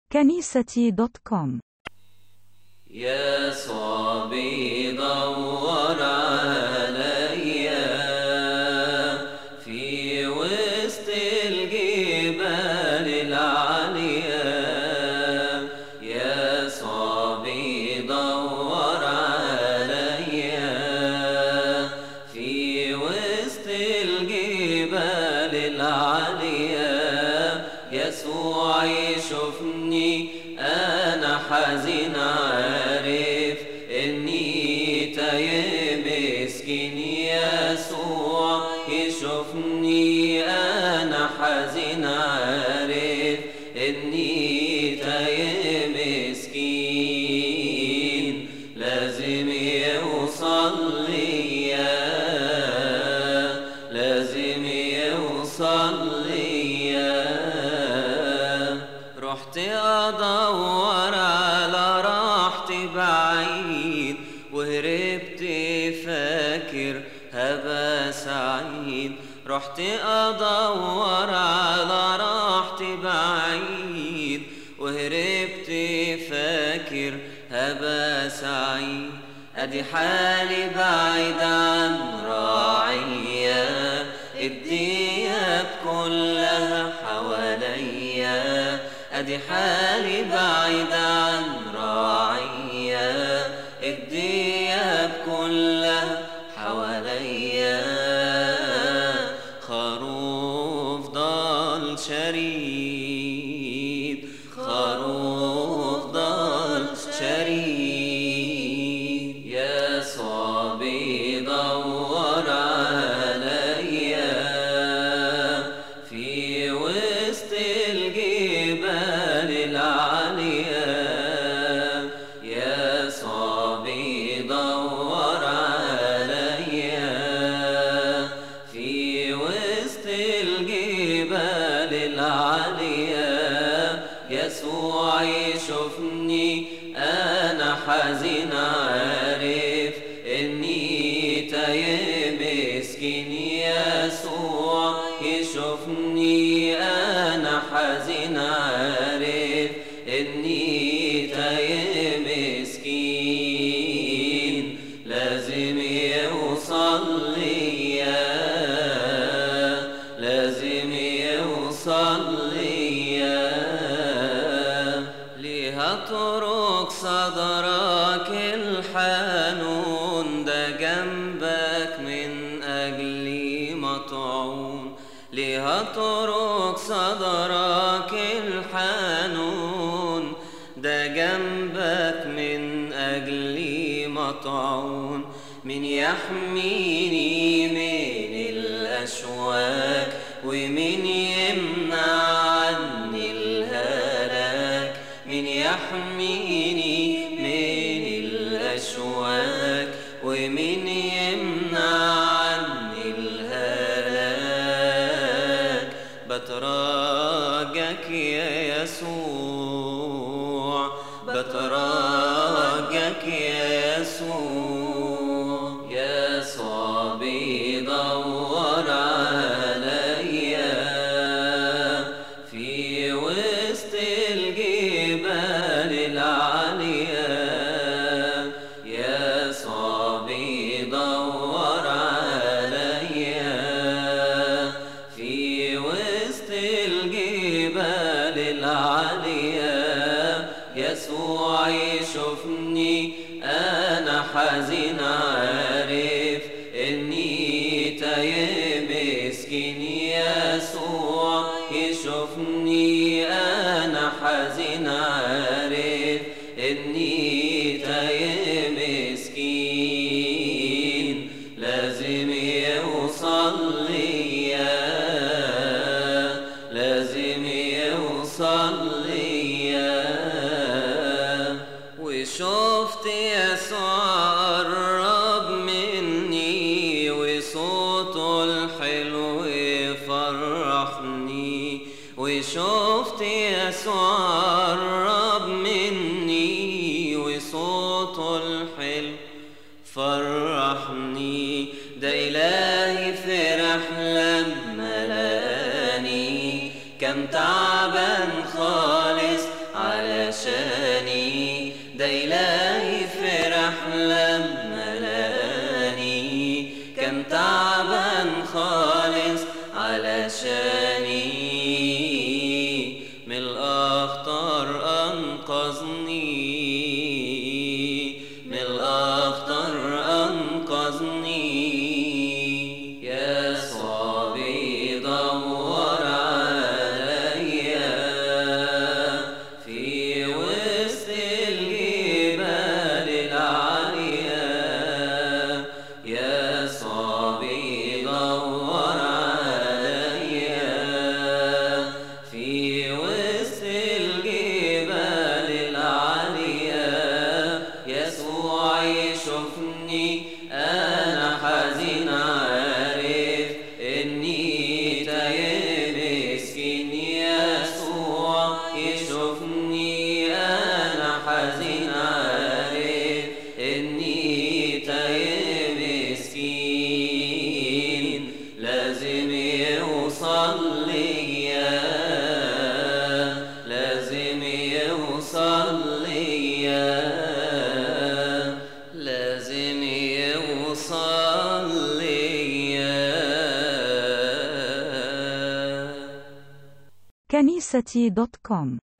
كنيستي دوت كوم يا صبي دور عليا في وسط الجبال العالية يا صبي دور عليا في وسط الجبال العالية يسوع يشوفني أنا حزين عارف إني تايه مسكين يسوع يشوفني أنا حزين عارف إني تايه مسكين لازم يوصل ليا لازم يوصل ليا رحت ادور على راحتي بعيد وهربت فاكر هبقى سعيد رحت ادور على راحتي بعيد وهربت فاكر هبقى سعيد ادي حالي بعيد عن راعية الدياب كلها حواليا ادي حالي بعيد عن راعية الدياب كلها حواليا خروف ضل شريد خروف ضل شريد يا صبي دور عليا في وسط الجبال العالية يا صبي دور عليا في وسط الجبال العالية يسوع يشوفني أنا حزين عارف إني تايه مسكين يسوع يشوفني أنا حزين عارف إني تايه مسكين لازم يوصل ليا لازم يوصل ليا ليها طرق صدرك الحنون ده جنبك من أجلي مطعون ليها طرق صدرك الحنون ده جنبك من أجلي مطعون من يحميني من الأشواك ومن يمنع عني الهلاك من يحميني من الأشواك ومن يمنع عني الهلاك بتراجك يا يسوع بتراجك يا يسوع يا صبي دور عليا في وسط الجبال العالية يا صبي دور عليا في وسط الجبال العالية يسوع يشوفني أنا حزين عارف إني تايه مسكين يسوع يشوفني أنا حزين عارف إني تايه مسكين لازم يوصل ليا لازم يوصل ليا وشفت يسوع قرب مني وصوته الحلو يفرحني وشفت يسوع قرب مني وصوته الحلو فرحني ده إلهي فرح لما لقاني كان تعبان خالص على علشاني ده إلهي فرح لما لقاني كان تعبان خالص علشاني من الأخطار أنقذني من الأخطار أنقذني يسوع بيدور عليا في وسط الجبال العالية يسوع بيدور عليا في وسط الجبال العالية يسوع يشوفني أنا حزين عارف إني تايه مسكين يسوع يشوفني أنا حزين عارف إني تايه مسكين لازم يوصل ليا لازم يوصل ليا لازم يوصل ليا كنيستي دوت كوم